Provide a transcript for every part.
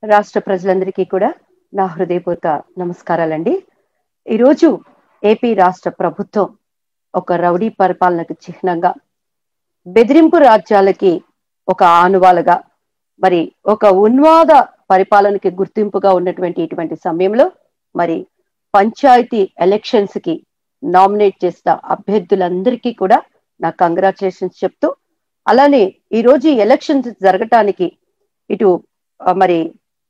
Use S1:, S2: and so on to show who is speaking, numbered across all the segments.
S1: రాష్ట్ర ప్రజలందరికీ కూడా నా హృదయపూర్వక నమస్కారాలండి ఈరోజు ఏపీ రాష్ట్ర ప్రభుత్వం ఒక రౌడీ పరిపాలనకు చిహ్నంగా బెదిరింపు రాజ్యాలకి ఒక ఆనువాలుగా మరి ఒక ఉన్మాద పరిపాలనకి గుర్తింపుగా ఉన్నటువంటి ఇటువంటి సమయంలో మరి పంచాయతీ ఎలక్షన్స్ కి నామినేట్ చేసిన అభ్యర్థులందరికీ కూడా నా కంగ్రాచులేషన్స్ చెప్తూ అలానే ఈ రోజు ఎలక్షన్స్ జరగటానికి ఇటు ఆ, మరి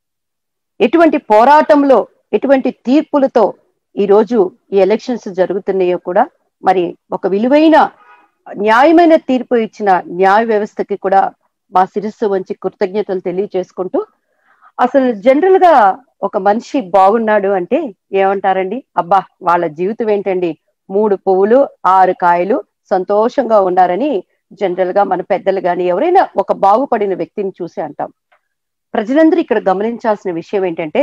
S1: ఎటువంటి పోరాటంలో ఎటువంటి తీర్పులతో ఈ రోజు ఈ ఎలక్షన్స్ జరుగుతున్నాయో కూడా మరి ఒక విలువైన న్యాయమైన తీర్పు ఇచ్చిన న్యాయ వ్యవస్థకి కూడా మా శిరస్సు వంచి కృతజ్ఞతలు తెలియజేసుకుంటూ అసలు జనరల్ గా ఒక మనిషి బాగున్నాడు అంటే ఏమంటారండి అబ్బా వాళ్ళ జీవితం ఏంటండి మూడు పువ్వులు ఆరు కాయలు సంతోషంగా ఉన్నారని జనరల్ గా మన పెద్దలు గాని ఎవరైనా ఒక బాగుపడిన వ్యక్తిని చూసి అంటాం ప్రజలందరూ ఇక్కడ గమనించాల్సిన విషయం ఏంటంటే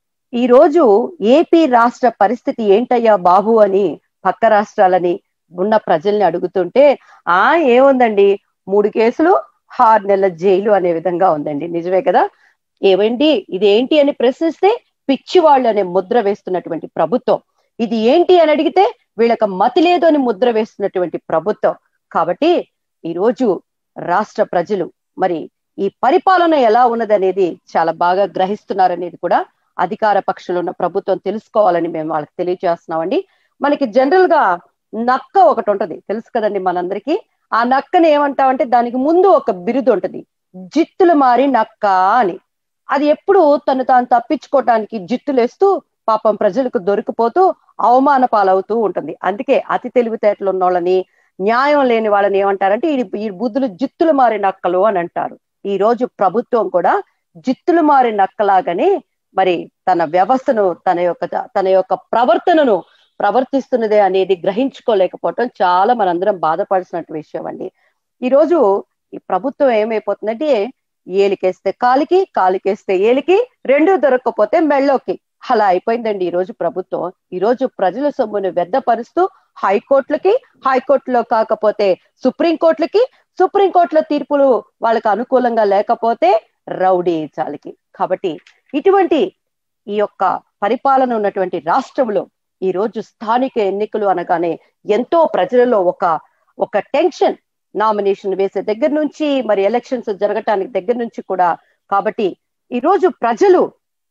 S1: ఈ రోజు ఏపీ రాష్ట్ర పరిస్థితి ఏంటయ్యా బాబు అని పక్క రాష్ట్రాలని ఉన్న ప్రజల్ని అడుగుతుంటే ఆ ఏముందండి మూడు కేసులు ఆరు నెలల జైలు అనే విధంగా ఉందండి నిజమే కదా ఏమండి ఇదేంటి అని ప్రశ్నిస్తే పిచ్చివాళ్ళు అనే ముద్ర వేస్తున్నటువంటి ప్రభుత్వం ఇది ఏంటి అని అడిగితే వీళ్ళకి మతి లేదు అని ముద్ర వేస్తున్నటువంటి ప్రభుత్వం కాబట్టి ఈ రోజు రాష్ట్ర ప్రజలు మరి ఈ పరిపాలన ఎలా ఉన్నదనేది చాలా బాగా గ్రహిస్తున్నారనేది కూడా అధికార పక్షులు ఉన్న ప్రభుత్వం తెలుసుకోవాలని మేము వాళ్ళకి తెలియజేస్తున్నామండి మనకి జనరల్ గా నక్క ఒకటి ఉంటది తెలుసు కదండి మనందరికీ ఆ నక్కని ఏమంటామంటే దానికి ముందు ఒక బిరుదు ఉంటది జిత్తులు మారి నక్క అని అది ఎప్పుడు తను తాను తప్పించుకోవటానికి జిత్తులేస్తూ పాపం ప్రజలకు దొరికిపోతూ అవమాన పాలవుతూ ఉంటుంది అందుకే అతి తెలివితేటలు ఉన్న వాళ్ళని న్యాయం లేని వాళ్ళని ఏమంటారంటే ఈ ఈ బుద్ధులు జిత్తులు మారి నక్కలు అని అంటారు ఈ రోజు ప్రభుత్వం కూడా జిత్తులు మారి నక్కలాగానే మరి తన వ్యవస్థను తన యొక్క తన యొక్క ప్రవర్తనను ప్రవర్తిస్తున్నదే అనేది గ్రహించుకోలేకపోవటం చాలా మనందరం బాధపడాల్సిన విషయం అండి ఈ రోజు ఈ ప్రభుత్వం ఏమైపోతుందంటే ఏలికేస్తే కాలికి కాలికేస్తే ఏలికి రెండు దొరకకపోతే మెళ్ళోకి అలా అయిపోయిందండి ఈ రోజు ప్రభుత్వం ఈ రోజు ప్రజల సొమ్మును వ్యర్థపరుస్తూ హైకోర్టులకి హైకోర్టులో కాకపోతే సుప్రీంకోర్టులకి సుప్రీంకోర్టుల తీర్పులు వాళ్ళకి అనుకూలంగా లేకపోతే రౌడీ చాలకి కాబట్టి ఇటువంటి ఈ యొక్క పరిపాలన ఉన్నటువంటి రాష్ట్రంలో ఈ రోజు స్థానిక ఎన్నికలు అనగానే ఎంతో ప్రజలలో ఒక ఒక టెన్షన్ నామినేషన్ వేసే దగ్గర నుంచి మరి ఎలక్షన్స్ జరగటానికి దగ్గర నుంచి కూడా కాబట్టి ఈ రోజు ప్రజలు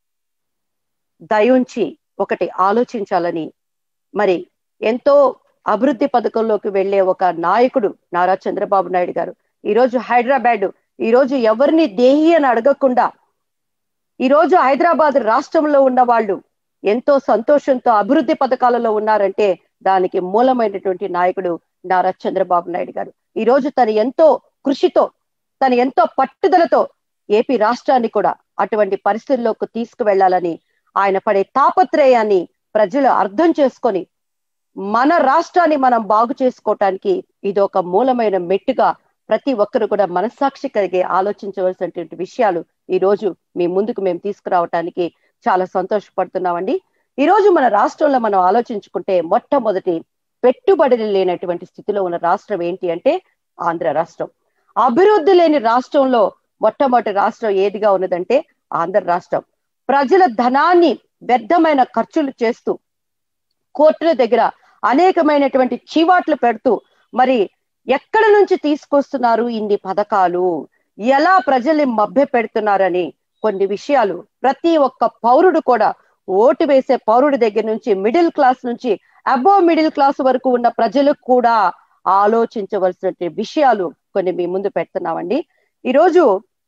S1: దయుంచి ఒకటి ఆలోచించాలని మరి ఎంతో అభివృద్ధి పథకంలోకి వెళ్లే ఒక నాయకుడు నారా చంద్రబాబు నాయుడు గారు ఈ రోజు హైదరాబాద్ ఈ రోజు ఎవరిని దేహి అని అడగకుండా ఈ రోజు హైదరాబాద్ రాష్ట్రంలో ఉన్న వాళ్ళు ఎంతో సంతోషంతో అభివృద్ధి పథకాలలో ఉన్నారంటే దానికి మూలమైనటువంటి నాయకుడు నారా చంద్రబాబు నాయుడు గారు ఈ రోజు తను ఎంతో కృషితో తను ఎంతో పట్టుదలతో ఏపీ రాష్ట్రాన్ని కూడా అటువంటి పరిస్థితుల్లోకి తీసుకువెళ్లాలని ఆయన పడే తాపత్రయాన్ని ప్రజలు అర్థం చేసుకొని మన రాష్ట్రాన్ని మనం బాగు చేసుకోవటానికి ఇది ఒక మూలమైన మెట్టుగా ప్రతి ఒక్కరు కూడా మనస్సాక్షి కలిగే ఆలోచించవలసినటువంటి విషయాలు ఈ రోజు మీ ముందుకు మేము తీసుకురావటానికి చాలా సంతోషపడుతున్నామండి ఈ రోజు మన రాష్ట్రంలో మనం ఆలోచించుకుంటే మొట్టమొదటి పెట్టుబడులు లేనటువంటి స్థితిలో ఉన్న రాష్ట్రం ఏంటి అంటే ఆంధ్ర రాష్ట్రం అభివృద్ధి లేని రాష్ట్రంలో మొట్టమొదటి రాష్ట్రం ఏదిగా ఉన్నదంటే ఆంధ్ర రాష్ట్రం ప్రజల ధనాన్ని వ్యర్థమైన ఖర్చులు చేస్తూ కోర్టుల దగ్గర అనేకమైనటువంటి చీవాట్లు పెడుతూ మరి ఎక్కడ నుంచి తీసుకొస్తున్నారు ఇన్ని పథకాలు ఎలా ప్రజల్ని మభ్య పెడుతున్నారని కొన్ని విషయాలు ప్రతి ఒక్క పౌరుడు కూడా ఓటు వేసే పౌరుడి దగ్గర నుంచి మిడిల్ క్లాస్ నుంచి అబో మిడిల్ క్లాస్ వరకు ఉన్న ప్రజలకు కూడా ఆలోచించవలసిన విషయాలు కొన్ని మీ ముందు పెడుతున్నామండి ఈరోజు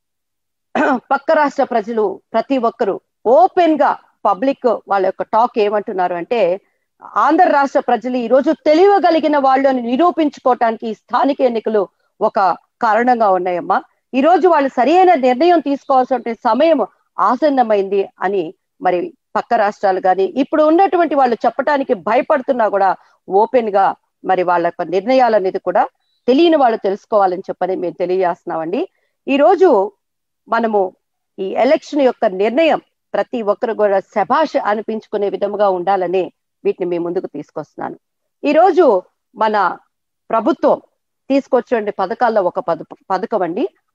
S1: పక్క రాష్ట్ర ప్రజలు ప్రతి ఒక్కరు ఓపెన్ గా పబ్లిక్ వాళ్ళ యొక్క టాక్ ఏమంటున్నారు అంటే ఆంధ్ర రాష్ట్ర ప్రజలు ఈ రోజు తెలియగలిగిన వాళ్ళని నిరూపించుకోవటానికి ఈ స్థానిక ఎన్నికలు ఒక కారణంగా ఉన్నాయమ్మా ఈ రోజు వాళ్ళు సరైన నిర్ణయం తీసుకోవాల్సిన సమయం ఆసన్నమైంది అని మరి పక్క రాష్ట్రాలు కానీ ఇప్పుడు ఉన్నటువంటి వాళ్ళు చెప్పడానికి భయపడుతున్నా కూడా ఓపెన్ గా మరి వాళ్ళ యొక్క నిర్ణయాలు అనేది కూడా తెలియని వాళ్ళు తెలుసుకోవాలని చెప్పని మేము తెలియజేస్తున్నామండి ఈ రోజు మనము ఈ ఎలక్షన్ యొక్క నిర్ణయం ప్రతి ఒక్కరు కూడా శభాష్ అనిపించుకునే విధముగా ఉండాలని వీటిని మీ ముందుకు తీసుకొస్తున్నాను ఈ రోజు మన ప్రభుత్వం తీసుకొచ్చే పథకాల్లో ఒక పద పథకం అండి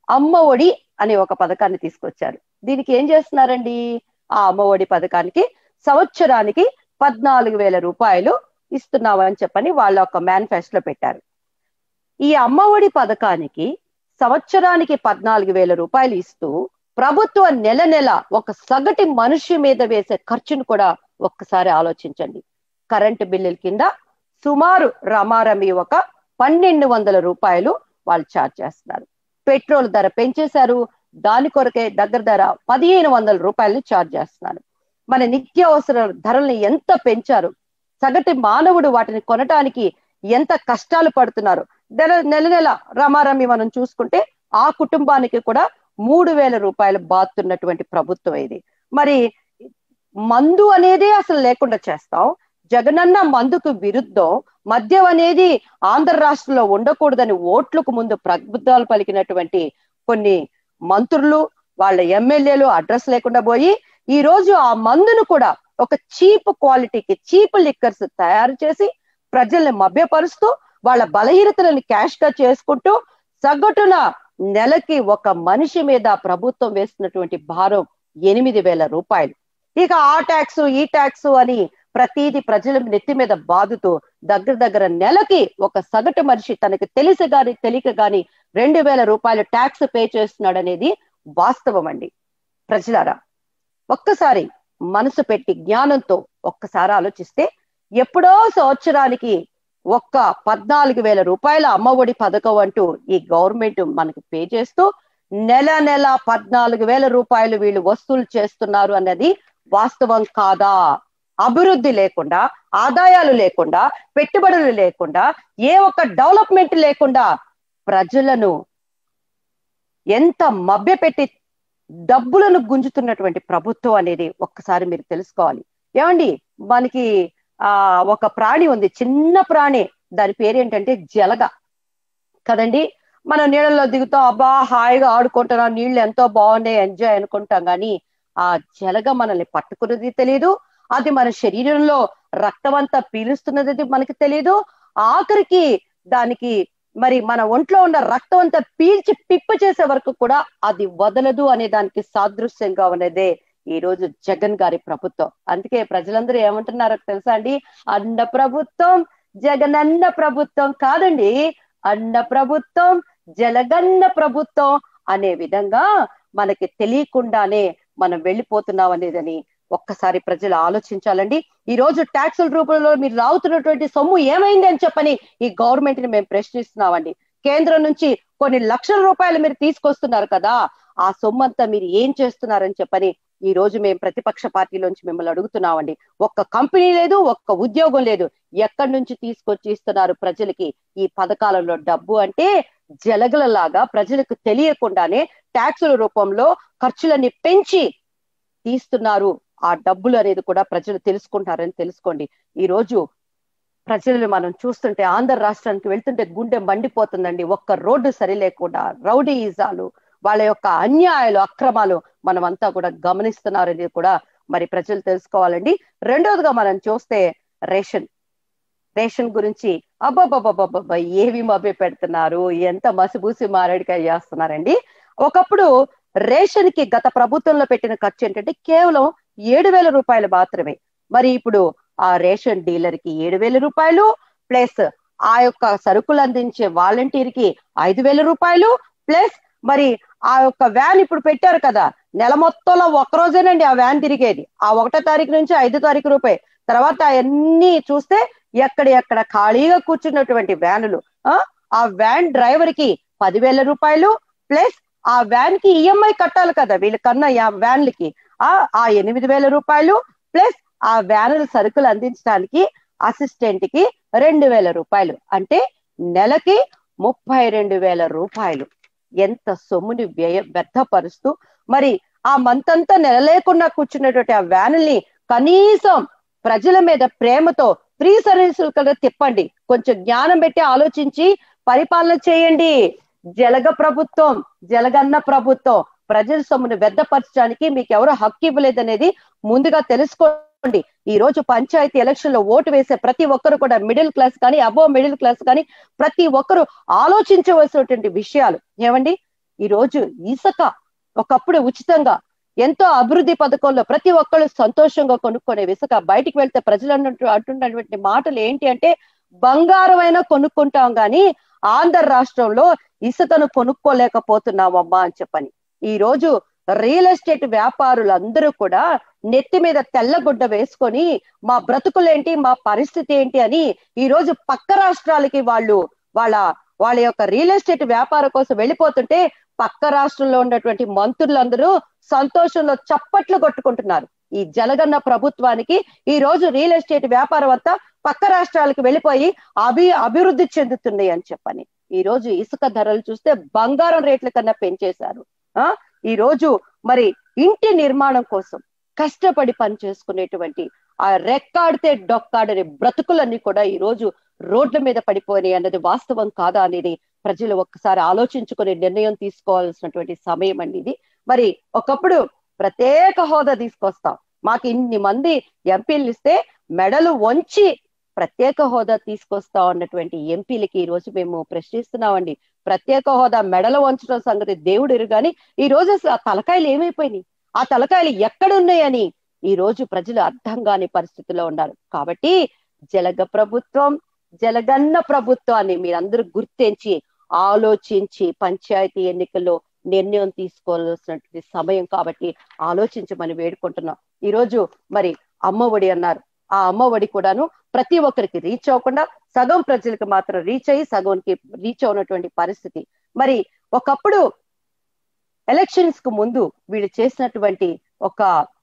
S1: అమ్మ ఒడి అనే ఒక పథకాన్ని తీసుకొచ్చారు దీనికి ఏం చేస్తున్నారండి ఆ అమ్మ ఒడి పథకానికి సంవత్సరానికి పద్నాలుగు వేల రూపాయలు ఇస్తున్నామని చెప్పని వాళ్ళ ఒక మేనిఫెస్టోలో పెట్టారు ఈ అమ్మ ఒడి పథకానికి సంవత్సరానికి పద్నాలుగు వేల రూపాయలు ఇస్తూ ప్రభుత్వం నెల నెల ఒక సగటి మనిషి మీద వేసే ఖర్చును కూడా ఒక్కసారి ఆలోచించండి కరెంటు బిల్లుల కింద సుమారు రమారమి ఒక పన్నెండు వందల రూపాయలు వాళ్ళు ఛార్జ్ చేస్తున్నారు పెట్రోల్ ధర పెంచేశారు దాని కొరకే దగ్గర ధర పదిహేను వందల రూపాయలు ఛార్జ్ చేస్తున్నారు మన నిత్యావసర ధరల్ని ఎంత పెంచారు సగటు మానవుడు వాటిని కొనటానికి ఎంత కష్టాలు పడుతున్నారు నెల నెల నెల రమారమి మనం చూసుకుంటే ఆ కుటుంబానికి కూడా మూడు వేల రూపాయలు బాతున్నటువంటి ప్రభుత్వం ఇది మరి మందు అనేది అసలు లేకుండా చేస్తాం జగనన్న మందుకు విరుద్ధం మద్యం అనేది ఆంధ్ర రాష్ట్రంలో ఉండకూడదని ఓట్లకు ముందు ప్రబుద్ధాలు పలికినటువంటి కొన్ని మంత్రులు వాళ్ళ ఎమ్మెల్యేలు అడ్రస్ లేకుండా పోయి ఈ రోజు ఆ మందును కూడా ఒక చీప్ క్వాలిటీకి చీప్ లిక్కర్స్ తయారు చేసి ప్రజల్ని మభ్యపరుస్తూ వాళ్ళ బలహీనతలను క్యాష్ గా చేసుకుంటూ సగటున నెలకి ఒక మనిషి మీద ప్రభుత్వం వేస్తున్నటువంటి భారం ఎనిమిది వేల రూపాయలు ఇక ఆ ట్యాక్స్ ఈ ట్యాక్స్ అని ప్రతిదీ ప్రజల నెత్తి మీద బాదుతూ దగ్గర దగ్గర నెలకి ఒక సగటు మనిషి తనకి తెలిసి గాని తెలియక గాని రెండు వేల రూపాయలు ట్యాక్స్ పే చేస్తున్నాడు అనేది వాస్తవం అండి ప్రజలారా ఒక్కసారి మనసు పెట్టి జ్ఞానంతో ఒక్కసారి ఆలోచిస్తే ఎప్పుడో సంవత్సరానికి ఒక్క పద్నాలుగు వేల రూపాయల అమ్మఒడి పథకం అంటూ ఈ గవర్నమెంట్ మనకి పే చేస్తూ నెల నెల పద్నాలుగు వేల రూపాయలు వీళ్ళు వసూలు చేస్తున్నారు అన్నది వాస్తవం కాదా అభివృద్ధి లేకుండా ఆదాయాలు లేకుండా పెట్టుబడులు లేకుండా ఏ ఒక్క డెవలప్మెంట్ లేకుండా ప్రజలను ఎంత మభ్యపెట్టి డబ్బులను గుంజుతున్నటువంటి ప్రభుత్వం అనేది ఒక్కసారి మీరు తెలుసుకోవాలి ఏమండి మనకి ఆ ఒక ప్రాణి ఉంది చిన్న ప్రాణి దాని పేరు ఏంటంటే జలగ కదండి మనం నీళ్ళలో దిగుతాం అబ్బా హాయిగా ఆడుకుంటున్నాం నీళ్లు ఎంతో బాగున్నాయి ఎంజాయ్ అనుకుంటాం కానీ ఆ జలగ మనల్ని పట్టుకున్నది తెలియదు అది మన శరీరంలో రక్తం అంతా పీలుస్తున్నది మనకి తెలియదు ఆఖరికి దానికి మరి మన ఒంట్లో ఉన్న రక్తం అంతా పీల్చి పిప్ప చేసే వరకు కూడా అది వదలదు అనే దానికి సాదృశ్యంగా ఉన్నదే ఈ రోజు జగన్ గారి ప్రభుత్వం అందుకే ప్రజలందరూ ఏమంటున్నారో తెలుసా అండి అన్న ప్రభుత్వం జగనన్న ప్రభుత్వం కాదండి అన్న ప్రభుత్వం జలగన్న ప్రభుత్వం అనే విధంగా మనకి తెలియకుండానే మనం వెళ్ళిపోతున్నాం అనేదని ఒక్కసారి ప్రజలు ఆలోచించాలండి ఈ రోజు ట్యాక్సుల రూపంలో మీరు రావుతున్నటువంటి సొమ్ము ఏమైంది అని చెప్పని ఈ గవర్నమెంట్ ని మేము ప్రశ్నిస్తున్నామండి కేంద్రం నుంచి కొన్ని లక్షల రూపాయలు మీరు తీసుకొస్తున్నారు కదా ఆ సొమ్ము అంతా మీరు ఏం చేస్తున్నారని చెప్పని ఈ రోజు మేము ప్రతిపక్ష పార్టీలోంచి మిమ్మల్ని అడుగుతున్నామండి ఒక్క కంపెనీ లేదు ఒక్క ఉద్యోగం లేదు ఎక్కడి నుంచి తీసుకొచ్చి ఇస్తున్నారు ప్రజలకి ఈ పథకాలలో డబ్బు అంటే జలగలలాగా ప్రజలకు తెలియకుండానే ట్యాక్సుల రూపంలో ఖర్చులన్నీ పెంచి తీస్తున్నారు ఆ డబ్బులు అనేది కూడా ప్రజలు తెలుసుకుంటారని తెలుసుకోండి ఈ రోజు ప్రజలు మనం చూస్తుంటే ఆంధ్ర రాష్ట్రానికి వెళ్తుంటే గుండె మండిపోతుందండి ఒక్క రోడ్డు సరి లేకుండా రౌడీయిజాలు వాళ్ళ యొక్క అన్యాయాలు అక్రమాలు మనం అంతా కూడా గమనిస్తున్నారని కూడా మరి ప్రజలు తెలుసుకోవాలండి రెండవదిగా మనం చూస్తే రేషన్ రేషన్ గురించి అబ్బాబ్బాబ్బాబ్బా ఏవి మభ్య పెడుతున్నారు ఎంత మసిబూసి మారేడికాయ చేస్తున్నారండి ఒకప్పుడు రేషన్ కి గత ప్రభుత్వంలో పెట్టిన ఖర్చు ఏంటంటే కేవలం ఏడు వేల రూపాయలు మాత్రమే మరి ఇప్పుడు ఆ రేషన్ డీలర్ కి ఏడు వేల రూపాయలు ప్లస్ ఆ యొక్క సరుకులు అందించే వాలంటీర్ కి ఐదు వేల రూపాయలు ప్లస్ మరి ఆ యొక్క వ్యాన్ ఇప్పుడు పెట్టారు కదా నెల మొత్తంలో ఒక్క రోజేనండి ఆ వ్యాన్ తిరిగేది ఆ ఒకటో తారీఖు నుంచి ఐదో తారీఖు రూపాయి తర్వాత అవన్నీ చూస్తే ఎక్కడ ఎక్కడ ఖాళీగా కూర్చున్నటువంటి వ్యానులు ఆ వ్యాన్ డ్రైవర్ కి పదివేల రూపాయలు ప్లస్ ఆ వ్యాన్ కి ఈఎంఐ కట్టాలి కదా వీళ్ళకన్నా ఆ వ్యాన్లకి ఆ ఆ ఎనిమిది వేల రూపాయలు ప్లస్ ఆ వ్యానుల సరుకులు అందించడానికి అసిస్టెంట్ కి రెండు వేల రూపాయలు అంటే నెలకి ముప్పై రెండు వేల రూపాయలు ఎంత సొమ్ముని వ్యయ వ్యర్థపరుస్తూ మరి ఆ మంత్ అంతా నెల లేకుండా కూర్చున్నటువంటి ఆ వ్యానుల్ని కనీసం ప్రజల మీద ప్రేమతో ఫ్రీ సర్వీసులు కదా తిప్పండి కొంచెం జ్ఞానం పెట్టి ఆలోచించి పరిపాలన చేయండి జలగ ప్రభుత్వం జలగన్న ప్రభుత్వం ప్రజల సొమ్మును వ్యర్థపరచడానికి మీకు ఎవరు హక్కు ఇవ్వలేదనేది ముందుగా తెలుసుకోండి ఈ రోజు పంచాయతీ ఎలక్షన్ లో ఓటు వేసే ప్రతి ఒక్కరు కూడా మిడిల్ క్లాస్ కానీ అబో మిడిల్ క్లాస్ కానీ ప్రతి ఒక్కరు ఆలోచించవలసినటువంటి విషయాలు ఏమండి ఈ రోజు ఇసుక ఒకప్పుడు ఉచితంగా ఎంతో అభివృద్ధి పథకంలో ప్రతి ఒక్కళ్ళు సంతోషంగా కొనుక్కునే ఇసుక బయటికి వెళ్తే ప్రజలు అన్నట్టు అంటున్నటువంటి మాటలు ఏంటి అంటే బంగారం అయినా కొనుక్కుంటాం గాని ఆంధ్ర రాష్ట్రంలో ఇసుకను కొనుక్కోలేకపోతున్నామమ్మా అని చెప్పని ఈ రోజు రియల్ ఎస్టేట్ వ్యాపారులందరూ కూడా నెత్తి మీద తెల్లగుడ్డ వేసుకొని మా బ్రతుకులేంటి మా పరిస్థితి ఏంటి అని ఈ రోజు పక్క రాష్ట్రాలకి వాళ్ళు వాళ్ళ వాళ్ళ యొక్క రియల్ ఎస్టేట్ వ్యాపారం కోసం వెళ్ళిపోతుంటే పక్క రాష్ట్రంలో ఉన్నటువంటి మంత్రులందరూ సంతోషంలో చప్పట్లు కొట్టుకుంటున్నారు ఈ జలగన్న ప్రభుత్వానికి ఈ రోజు రియల్ ఎస్టేట్ వ్యాపారం అంతా పక్క రాష్ట్రాలకు వెళ్ళిపోయి అభి అభివృద్ధి చెందుతున్నాయి అని చెప్పని ఈ రోజు ఇసుక ధరలు చూస్తే బంగారం రేట్ల కన్నా పెంచేశారు ఆ ఈ రోజు మరి ఇంటి నిర్మాణం కోసం కష్టపడి పని చేసుకునేటువంటి ఆ రెక్కాడితే డొక్కాడని బ్రతుకులన్నీ కూడా ఈ రోజు రోడ్ల మీద పడిపోయినాయి అన్నది వాస్తవం కాదా అనేది ప్రజలు ఒక్కసారి ఆలోచించుకునే నిర్ణయం తీసుకోవాల్సినటువంటి సమయం అండి ఇది మరి ఒకప్పుడు ప్రత్యేక హోదా తీసుకొస్తాం మాకు ఇన్ని మంది ఎంపీలు ఇస్తే మెడలు వంచి ప్రత్యేక హోదా తీసుకొస్తాం అన్నటువంటి ఎంపీలకి ఈ రోజు మేము ప్రశ్నిస్తున్నామండి ప్రత్యేక హోదా మెడలు వంచడం సంగతి దేవుడు ఎరుగాని ఈ రోజు అసలు ఆ తలకాయలు ఏమైపోయినాయి ఆ తలకాయలు ఎక్కడున్నాయని ఈ రోజు ప్రజలు అర్థం కాని పరిస్థితిలో ఉన్నారు కాబట్టి జలగ ప్రభుత్వం జలగన్న ప్రభుత్వాన్ని మీరందరూ గుర్తించి ఆలోచించి పంచాయతీ ఎన్నికల్లో నిర్ణయం తీసుకోవాల్సినటువంటి సమయం కాబట్టి ఆలోచించమని వేడుకుంటున్నాం ఈ రోజు మరి అమ్మఒడి అన్నారు ఆ అమ్మఒడి కూడాను ప్రతి ఒక్కరికి రీచ్ అవ్వకుండా సగం ప్రజలకు మాత్రం రీచ్ అయ్యి సగంకి రీచ్ అవునటువంటి పరిస్థితి మరి ఒకప్పుడు ఎలక్షన్స్ కు ముందు వీళ్ళు చేసినటువంటి ఒక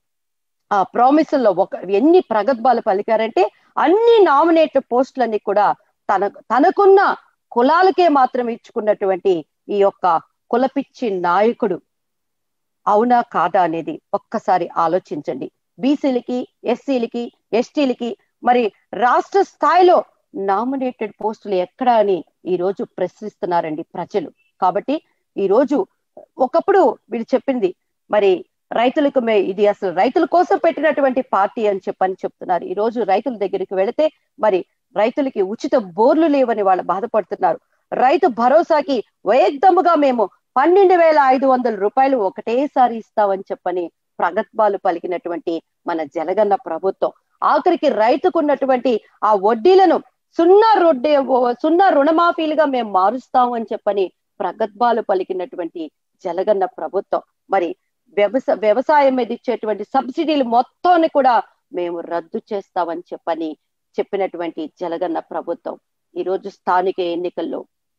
S1: ఆ ప్రామిసుల్లో ఒక ఎన్ని ప్రగద్భాలు పలికారంటే అన్ని నామినేట్ పోస్టులన్నీ కూడా తన తనకున్న కులాలకే మాత్రం ఇచ్చుకున్నటువంటి ఈ యొక్క కులపిచ్చి నాయకుడు అవునా కాదా అనేది ఒక్కసారి ఆలోచించండి బీసీలకి ఎస్సీలకి ఎస్టీలకి మరి రాష్ట్ర స్థాయిలో నామినేటెడ్ పోస్టులు ఎక్కడ అని ఈ రోజు ప్రశ్నిస్తున్నారండి ప్రజలు కాబట్టి ఈ రోజు ఒకప్పుడు వీళ్ళు చెప్పింది మరి రైతులకు మే ఇది అసలు రైతుల కోసం పెట్టినటువంటి పార్టీ అని చెప్పని చెప్తున్నారు ఈ రోజు రైతుల దగ్గరికి వెళితే మరి రైతులకి ఉచిత బోర్లు లేవని వాళ్ళు బాధపడుతున్నారు రైతు భరోసాకి వేగముగా మేము పన్నెండు వేల ఐదు వందల రూపాయలు ఒకటేసారి ఇస్తామని చెప్పని ప్రగత్భాలు పలికినటువంటి మన జనగన్న ప్రభుత్వం ఆఖరికి రైతుకు ఉన్నటువంటి ఆ వడ్డీలను సున్నా రొడ్డే సున్నా రుణమాఫీలుగా మేము మారుస్తాం అని చెప్పని ప్రగత్భాలు పలికినటువంటి జలగన్న ప్రభుత్వం మరి వ్యవసాయ వ్యవసాయం మీద ఇచ్చేటువంటి సబ్సిడీలు మొత్తాన్ని కూడా మేము రద్దు చేస్తామని చెప్పని చెప్పినటువంటి జలగన్న ప్రభుత్వం ఈ రోజు స్థానిక ఎన్నికల్లో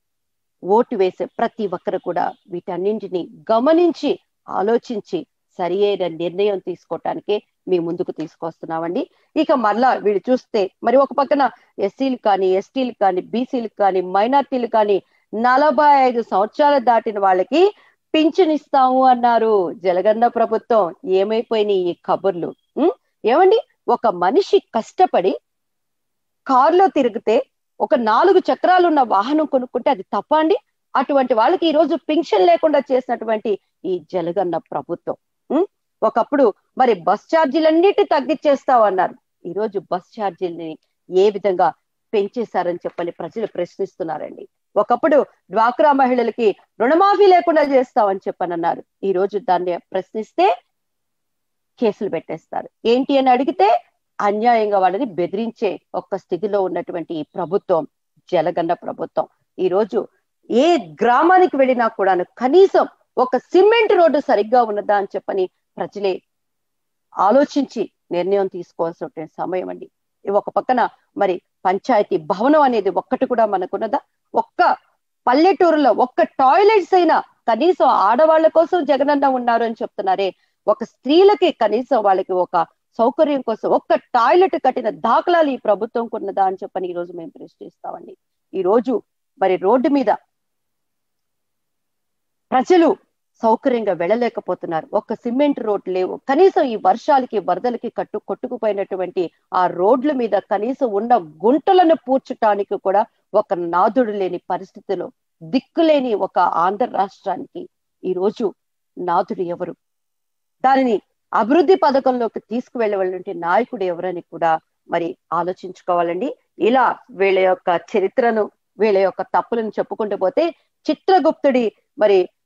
S1: ఓటు వేసే ప్రతి ఒక్కరు కూడా వీటన్నింటిని గమనించి ఆలోచించి సరి అయిన నిర్ణయం తీసుకోవటానికే మీ ముందుకు తీసుకొస్తున్నామండి ఇక మరలా వీళ్ళు చూస్తే మరి ఒక పక్కన ఎస్సీలు కానీ ఎస్టీలు కానీ బీసీలు కానీ మైనార్టీలు కానీ నలభై ఐదు సంవత్సరాలు దాటిన వాళ్ళకి పింఛన్ ఇస్తాము అన్నారు జలగన్న ప్రభుత్వం ఏమైపోయినాయి ఈ కబుర్లు ఏమండి ఒక మనిషి కష్టపడి కారులో తిరిగితే ఒక నాలుగు చక్రాలు ఉన్న వాహనం కొనుక్కుంటే అది తప్ప అండి అటువంటి వాళ్ళకి ఈ రోజు పింఛన్ లేకుండా చేసినటువంటి ఈ జలగన్న ప్రభుత్వం ఒకప్పుడు మరి బస్ ఛార్జీలన్నిటి తగ్గించేస్తామన్నారు ఈ రోజు బస్ ఛార్జీలని ఏ విధంగా పెంచేశారని చెప్పని ప్రజలు ప్రశ్నిస్తున్నారండి ఒకప్పుడు డ్వాక్రా మహిళలకి రుణమాఫీ లేకుండా చేస్తామని చెప్పనన్నారు ఈ రోజు దాన్ని ప్రశ్నిస్తే కేసులు పెట్టేస్తారు ఏంటి అని అడిగితే అన్యాయంగా వాళ్ళని బెదిరించే ఒక్క స్థితిలో ఉన్నటువంటి ఈ ప్రభుత్వం జలగన్న ప్రభుత్వం ఈ రోజు ఏ గ్రామానికి వెళ్ళినా కూడాను కనీసం ఒక సిమెంట్ రోడ్డు సరిగ్గా ఉన్నదా అని చెప్పని ప్రజలే ఆలోచించి నిర్ణయం తీసుకోవాల్సిన సమయం అండి ఒక పక్కన మరి పంచాయతీ భవనం అనేది ఒక్కటి కూడా మనకున్నదా ఒక్క పల్లెటూరులో ఒక్క టాయిలెట్స్ అయినా కనీసం ఆడవాళ్ళ కోసం జగనన్న ఉన్నారు అని చెప్తున్నారే ఒక స్త్రీలకి కనీసం వాళ్ళకి ఒక సౌకర్యం కోసం ఒక్క టాయిలెట్ కట్టిన దాఖలాలు ఈ ప్రభుత్వం ఉన్నదా అని చెప్పని ఈ రోజు మేము ప్రశ్నిస్తామండి ఈ రోజు మరి రోడ్డు మీద ప్రజలు సౌకర్యంగా వెళ్ళలేకపోతున్నారు ఒక్క సిమెంట్ రోడ్ లేవు కనీసం ఈ వర్షాలకి వరదలకి కట్టు కొట్టుకుపోయినటువంటి ఆ రోడ్ల మీద కనీసం ఉన్న గుంటలను పూడ్చటానికి కూడా ఒక నాదుడు లేని పరిస్థితిలో దిక్కులేని ఒక ఆంధ్ర రాష్ట్రానికి ఈ రోజు నాదుడు ఎవరు దానిని అభివృద్ధి పథకంలోకి తీసుకువెళ్ళవలంటే నాయకుడు ఎవరని కూడా మరి ఆలోచించుకోవాలండి ఇలా వీళ్ళ యొక్క చరిత్రను వీళ్ళ యొక్క తప్పులను చెప్పుకుంటూ పోతే చిత్రగుప్తుడి మరి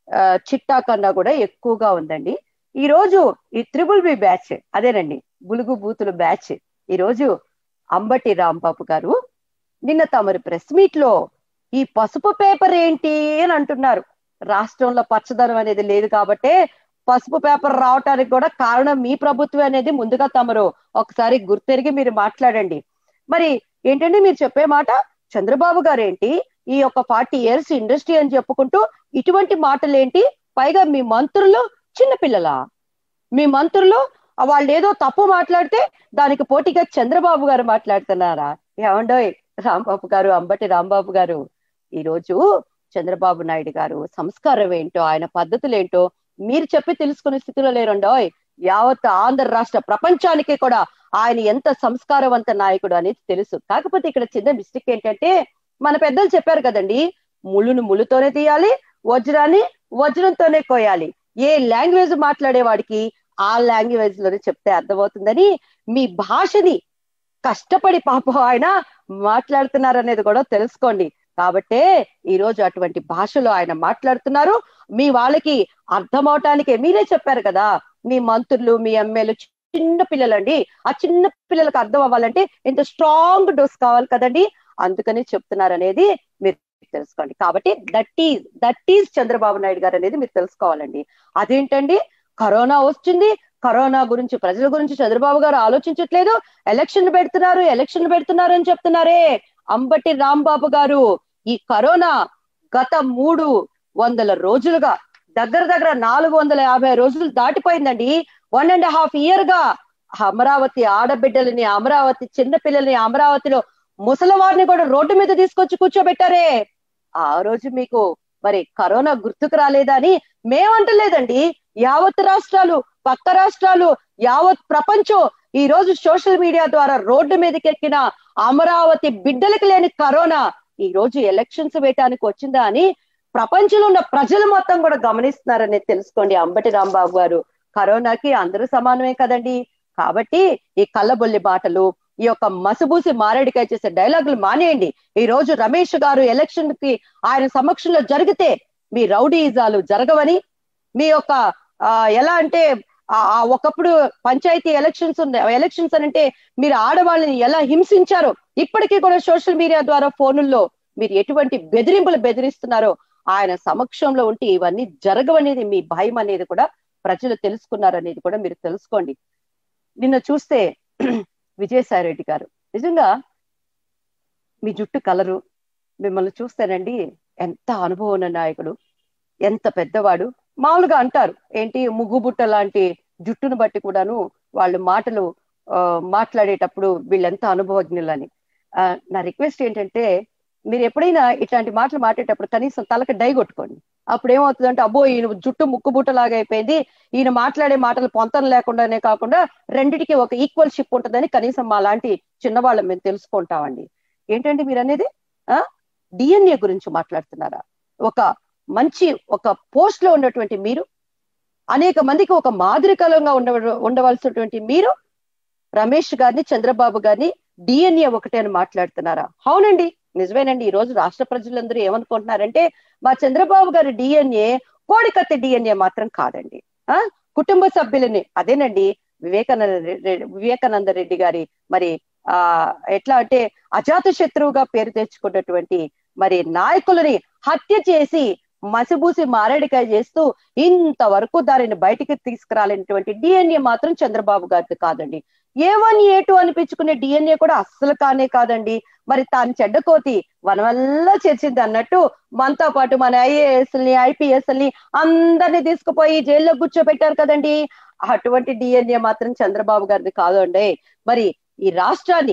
S1: ఆ, చిట్టా కన్నా కూడా ఎక్కువగా ఉందండి ఈ రోజు ఈ త్రిబుల్ బి బ్యాచ్ అదేనండి బులుగు బూతులు బ్యాచ్ ఈ రోజు అంబటి రాంబాబు గారు నిన్న తమరి ప్రెస్ మీట్ లో ఈ పసుపు పేపర్ ఏంటి అని అంటున్నారు రాష్ట్రంలో పచ్చదనం అనేది లేదు కాబట్టే పసుపు పేపర్ రావటానికి కూడా కారణం మీ ప్రభుత్వం అనేది ముందుగా తమరు ఒకసారి గుర్తెరిగి మీరు మాట్లాడండి మరి ఏంటంటే మీరు చెప్పే మాట చంద్రబాబు గారు ఏంటి ఈ యొక్క ఫార్టీ ఇయర్స్ ఇండస్ట్రీ అని చెప్పుకుంటూ ఇటువంటి మాటలు ఏంటి పైగా మీ మంత్రులు చిన్నపిల్లలా మీ మంత్రులు వాళ్ళు ఏదో తప్పు మాట్లాడితే దానికి పోటీగా చంద్రబాబు గారు మాట్లాడుతున్నారా ఏమండోయ్ రాంబాబు గారు అంబటి రాంబాబు గారు ఈ రోజు చంద్రబాబు నాయుడు గారు సంస్కారం ఏంటో ఆయన పద్ధతులు ఏంటో మీరు చెప్పి తెలుసుకునే స్థితిలో లేరండోయ్ యావత్ ఆంధ్ర రాష్ట్ర ప్రపంచానికి కూడా ఆయన ఎంత సంస్కారవంత నాయకుడు అనేది తెలుసు కాకపోతే ఇక్కడ చిన్న మిస్టేక్ ఏంటంటే మన పెద్దలు చెప్పారు కదండి ముళ్ళును ముళ్ళుతోనే తీయాలి వజ్రాన్ని వజ్రంతోనే కోయాలి ఏ లాంగ్వేజ్ మాట్లాడే వాడికి ఆ లాంగ్వేజ్ లోనే చెప్తే అర్థమవుతుందని మీ భాషని కష్టపడి పాపం ఆయన మాట్లాడుతున్నారు అనేది కూడా తెలుసుకోండి కాబట్టే ఈ రోజు అటువంటి భాషలో ఆయన మాట్లాడుతున్నారు మీ వాళ్ళకి అర్థం అవటానికే మీరే చెప్పారు కదా మీ మంత్రులు మీ ఎమ్మెల్యేలు చిన్న పిల్లలండి ఆ చిన్న పిల్లలకు అర్థం అవ్వాలంటే ఇంత స్ట్రాంగ్ డోస్ కావాలి కదండి అందుకని చెప్తున్నారు అనేది మీరు తెలుసుకోండి కాబట్టి that is that is Chandrababu Naidu garu అనేది మీరు తెలుసుకోవాలండి అదేంటండి కరోనా వచ్చింది కరోనా గురించి ప్రజల గురించి చంద్రబాబు గారు ఆలోచించట్లేదు ఎలక్షన్ పెడుతున్నారు ఎలక్షన్ పెడుతున్నారు అని చెప్తున్నారే అంబటి రాంబాబు గారు ఈ కరోనా గత మూడు వందల రోజులుగా దగ్గర దగ్గర నాలుగు వందల యాభై రోజులు దాటిపోయిందండి వన్ అండ్ హాఫ్ ఇయర్ గా అమరావతి ఆడబిడ్డలని అమరావతి చిన్న పిల్లల్ని అమరావతిలో ముసలివారిని కూడా రోడ్డు మీద తీసుకొచ్చి కూర్చోబెట్టారే ఆ రోజు మీకు మరి కరోనా గుర్తుకు రాలేదా అని మేమంటలేదండి యావత్ రాష్ట్రాలు పక్క రాష్ట్రాలు యావత్ ప్రపంచం ఈ రోజు సోషల్ మీడియా ద్వారా రోడ్డు మీదకి ఎక్కిన అమరావతి బిడ్డలకు లేని కరోనా ఈ రోజు ఎలక్షన్స్ వేయటానికి వచ్చిందా అని ప్రపంచంలో ఉన్న ప్రజలు మొత్తం కూడా గమనిస్తున్నారనేది తెలుసుకోండి అంబటి రాంబాబు గారు కరోనాకి అందరూ సమానమే కదండి కాబట్టి ఈ కళ్ళబొల్లి మాటలు ఈ యొక్క మసిబూసి మారేడికాయ చేసే డైలాగులు మానేయండి ఈ రోజు రమేష్ గారు ఎలక్షన్ కి ఆయన సమక్షంలో జరిగితే మీ రౌడీజాలు జరగవని మీ యొక్క ఆ, ఎలా అంటే ఆ ఆ ఒకప్పుడు పంచాయతీ ఎలక్షన్స్ ఉన్నాయి ఎలక్షన్స్ అని అంటే మీరు ఆడవాళ్ళని ఎలా హింసించారో ఇప్పటికీ కూడా సోషల్ మీడియా ద్వారా ఫోనుల్లో మీరు ఎటువంటి బెదిరింపులు బెదిరిస్తున్నారో ఆయన సమక్షంలో ఉంటే ఇవన్నీ జరగవనేది మీ భయం అనేది కూడా ప్రజలు తెలుసుకున్నారనేది కూడా మీరు తెలుసుకోండి నిన్న చూస్తే విజయసాయి రెడ్డి గారు నిజంగా మీ జుట్టు కలరు మిమ్మల్ని చూస్తేనండి ఎంత అనుభవం ఉన్న నాయకుడు ఎంత పెద్దవాడు మామూలుగా అంటారు ఏంటి ముగ్గుబుట్ట లాంటి జుట్టును బట్టి కూడాను వాళ్ళు మాటలు ఆ, మాట్లాడేటప్పుడు వీళ్ళెంత అనుభవజ్ఞులని ఆ, నా రిక్వెస్ట్ ఏంటంటే మీరు ఎప్పుడైనా ఇట్లాంటి మాటలు మాట్లాడేటప్పుడు కనీసం తలకి డై కొట్టుకోండి అప్పుడు ఏమవుతుందంటే అబ్బో ఈయన జుట్టు ముక్కుబుట్ట లాగా అయిపోయింది ఈయన మాట్లాడే మాటలు పొంతం లేకుండానే కాకుండా రెండిటికి ఒక ఈక్వల్ షిప్ ఉంటుందని కనీసం మా లాంటి చిన్నవాళ్ళం మేము తెలుసుకుంటామండి ఏంటండి మీరు అనేది ఆ డిఎన్ఏ గురించి మాట్లాడుతున్నారా ఒక మంచి ఒక పోస్ట్ లో ఉన్నటువంటి మీరు అనేక మందికి ఒక మాదిరికలంగా ఉండ ఉండవలసినటువంటి మీరు రమేష్ గారిని చంద్రబాబు గారిని డిఎన్ఏ ఒకటే అని మాట్లాడుతున్నారా అవునండి నిజమేనండి ఈ రోజు రాష్ట్ర ప్రజలందరూ ఏమనుకుంటున్నారంటే మా చంద్రబాబు గారి డిఎన్ఏ కోడికత్తి డిఎన్ఏ మాత్రం కాదండి ఆ కుటుంబ సభ్యులని అదేనండి వివేకానంద రెడ్డి వివేకానంద రెడ్డి గారి మరి ఆ ఎట్లా అంటే అజాత శత్రువుగా పేరు తెచ్చుకున్నటువంటి మరి నాయకులని హత్య చేసి మసిబూసి మారేడికాయ చేస్తూ ఇంతవరకు దానిని బయటికి తీసుకురాలేనటువంటి డిఎన్ఏ మాత్రం చంద్రబాబు గారిది కాదండి ఏ వన్ ఏ టూ అనిపించుకునే డిఎన్ఏ కూడా అస్సలు కానే కాదండి మరి తాను చెడ్డకోతి మన వల్ల చేర్చింది అన్నట్టు మనతో పాటు మన ఐఏఎస్ ని ఐపీఎస్ ని అందరినీ తీసుకుపోయి జైల్లో కూర్చోబెట్టారు కదండి అటువంటి డిఎన్ఏ మాత్రం చంద్రబాబు గారిది కాదండి మరి ఈ రాష్ట్రాన్ని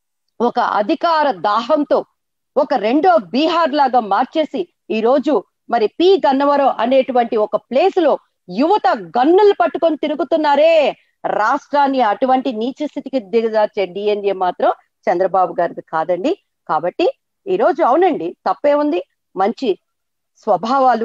S1: ఒక అధికార దాహంతో ఒక రెండో బీహార్ లాగా మార్చేసి ఈ రోజు మరి పి గన్నవరం అనేటువంటి ఒక ప్లేస్ లో యువత గన్నులు పట్టుకొని తిరుగుతున్నారే రాష్ట్రాన్ని అటువంటి నీచ స్థితికి దిగజార్చే డిఎన్ఏ మాత్రం చంద్రబాబు గారిది కాదండి కాబట్టి ఈ రోజు అవునండి తప్పే ఉంది మంచి స్వభావాలు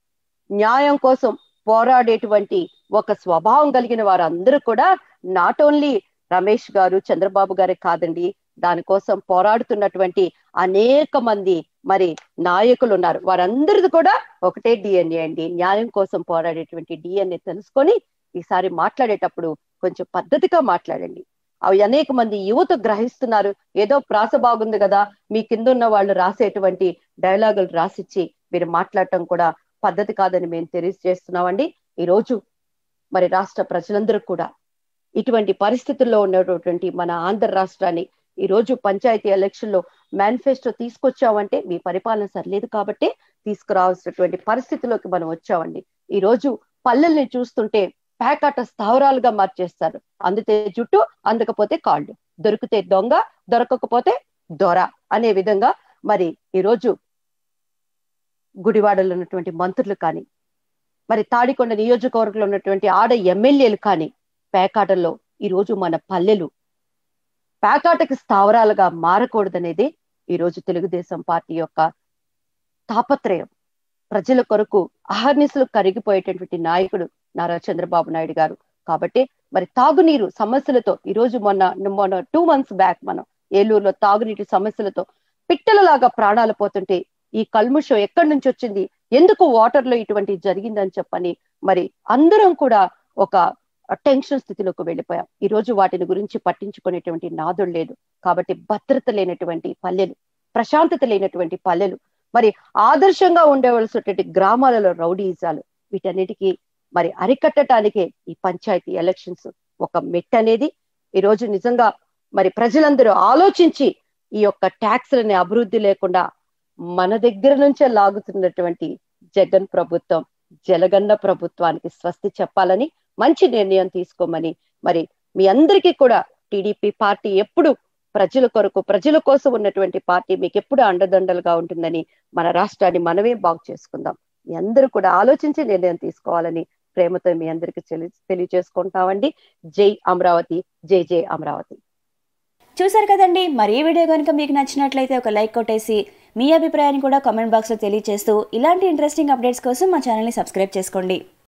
S1: న్యాయం కోసం పోరాడేటువంటి ఒక స్వభావం కలిగిన వారందరూ కూడా నాట్ ఓన్లీ రమేష్ గారు చంద్రబాబు గారే కాదండి దానికోసం పోరాడుతున్నటువంటి అనేక మంది మరి నాయకులు ఉన్నారు వారందరిది కూడా ఒకటే డిఎన్ఏ అండి న్యాయం కోసం పోరాడేటువంటి డిఎన్ఏ తెలుసుకొని ఈసారి మాట్లాడేటప్పుడు కొంచెం పద్ధతిగా మాట్లాడండి అవి అనేక మంది యువత గ్రహిస్తున్నారు ఏదో ప్రాస బాగుంది కదా మీ కింద ఉన్న వాళ్ళు రాసేటువంటి డైలాగులు రాసిచ్చి మీరు మాట్లాడటం కూడా పద్ధతి కాదని మేము తెలియజేస్తున్నామండి ఈ రోజు మరి రాష్ట్ర ప్రజలందరూ కూడా ఇటువంటి పరిస్థితుల్లో ఉన్నటువంటి మన ఆంధ్ర రాష్ట్రాన్ని ఈ రోజు పంచాయతీ ఎలక్షన్ లో మేనిఫెస్టో తీసుకొచ్చామంటే మీ పరిపాలన సరిలేదు కాబట్టి తీసుకురావాల్సినటువంటి పరిస్థితిలోకి మనం వచ్చామండి ఈ రోజు పల్లెల్ని చూస్తుంటే ప్యాకాట స్థావరాలుగా మార్చేస్తారు అందితే జుట్టు అందకపోతే కాళ్ళు దొరికితే దొంగ దొరకకపోతే దొర అనే విధంగా మరి ఈరోజు గుడివాడలో ఉన్నటువంటి మంత్రులు కానీ మరి తాడికొండ నియోజకవర్గంలో ఉన్నటువంటి ఆడ ఎమ్మెల్యేలు కానీ పేకాటల్లో ఈరోజు మన పల్లెలు పేకాటకి స్థావరాలుగా మారకూడదనేది ఈరోజు తెలుగుదేశం పార్టీ యొక్క తాపత్రయం ప్రజల కొరకు అహర్నిశలు కరిగిపోయేటటువంటి నాయకుడు నారా చంద్రబాబు నాయుడు గారు కాబట్టి మరి తాగునీరు సమస్యలతో ఈ రోజు మొన్న మొన్న టూ మంత్స్ బ్యాక్ మనం ఏలూరులో తాగునీటి సమస్యలతో పిట్టలలాగా ప్రాణాలు పోతుంటే ఈ కల్ముషం ఎక్కడి నుంచి వచ్చింది ఎందుకు వాటర్ లో ఇటువంటి జరిగిందని చెప్పని మరి అందరం కూడా ఒక టెన్షన్ స్థితిలోకి వెళ్ళిపోయాం ఈ రోజు వాటిని గురించి పట్టించుకునేటువంటి నాదుడు లేదు కాబట్టి భద్రత లేనటువంటి పల్లెలు ప్రశాంతత లేనటువంటి పల్లెలు మరి ఆదర్శంగా ఉండవలసినటువంటి గ్రామాలలో రౌడీజాలు వీటన్నిటికీ మరి అరికట్టడానికే ఈ పంచాయతీ ఎలక్షన్స్ ఒక మెట్ అనేది ఈ రోజు నిజంగా మరి ప్రజలందరూ ఆలోచించి ఈ యొక్క ట్యాక్స్లని అభివృద్ధి లేకుండా మన దగ్గర నుంచే లాగుతున్నటువంటి జగన్ ప్రభుత్వం జలగన్న ప్రభుత్వానికి స్వస్తి చెప్పాలని మంచి నిర్ణయం తీసుకోమని మరి మీ అందరికీ కూడా టీడీపీ పార్టీ ఎప్పుడు ప్రజల కొరకు ప్రజల కోసం ఉన్నటువంటి పార్టీ మీకు ఎప్పుడు అండదండలుగా ఉంటుందని మన రాష్ట్రాన్ని మనమే బాగు చేసుకుందాం మీ అందరూ కూడా ఆలోచించి నిర్ణయం తీసుకోవాలని ప్రేమతో మీ అందరికి తెలియజేసుకుంటామండి జై అమరావతి జై జై అమరావతి
S2: చూసారు కదండి మరి ఈ వీడియో కనుక మీకు నచ్చినట్లయితే ఒక లైక్ కొట్టేసి మీ అభిప్రాయాన్ని కూడా కామెంట్ బాక్స్లో తెలియజేస్తూ ఇలాంటి ఇంట్రెస్టింగ్ అప్డేట్స్ కోసం మా ఛానల్ని సబ్స్క్రైబ్ చేసుకోండి